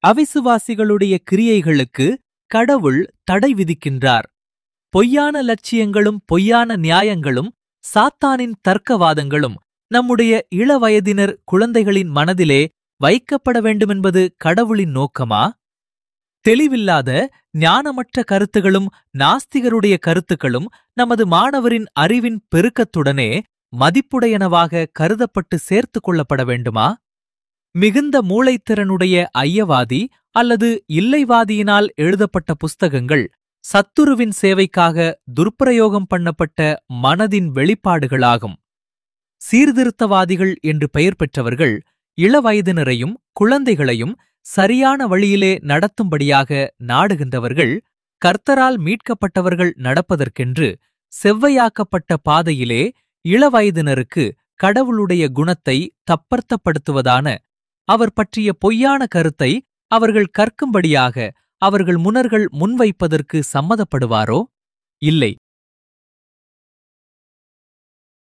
அவிசுவாசிகளுடைய கிரியைகளுக்கு கடவுள் தடை விதிக்கின்றார் பொய்யான லட்சியங்களும் பொய்யான நியாயங்களும் சாத்தானின் தர்க்கவாதங்களும் நம்முடைய இளவயதினர் குழந்தைகளின் மனதிலே வைக்கப்பட வேண்டுமென்பது கடவுளின் நோக்கமா தெளிவில்லாத ஞானமற்ற கருத்துகளும் நாஸ்திகருடைய கருத்துக்களும் நமது மாணவரின் அறிவின் பெருக்கத்துடனே மதிப்புடையனவாக கருதப்பட்டு சேர்த்துக் கொள்ளப்பட வேண்டுமா மிகுந்த மூளைத்திறனுடைய ஐயவாதி அல்லது இல்லைவாதியினால் எழுதப்பட்ட புஸ்தகங்கள் சத்துருவின் சேவைக்காக துர்ப்பிரயோகம் பண்ணப்பட்ட மனதின் வெளிப்பாடுகளாகும் சீர்திருத்தவாதிகள் என்று பெயர் பெற்றவர்கள் இளவயதினரையும் குழந்தைகளையும் சரியான வழியிலே நடத்தும்படியாக நாடுகின்றவர்கள் கர்த்தரால் மீட்கப்பட்டவர்கள் நடப்பதற்கென்று செவ்வையாக்கப்பட்ட பாதையிலே இளவயதினருக்கு கடவுளுடைய குணத்தை தப்பர்த்தப்படுத்துவதான அவர் பற்றிய பொய்யான கருத்தை அவர்கள் கற்கும்படியாக அவர்கள் முனர்கள் முன்வைப்பதற்கு சம்மதப்படுவாரோ இல்லை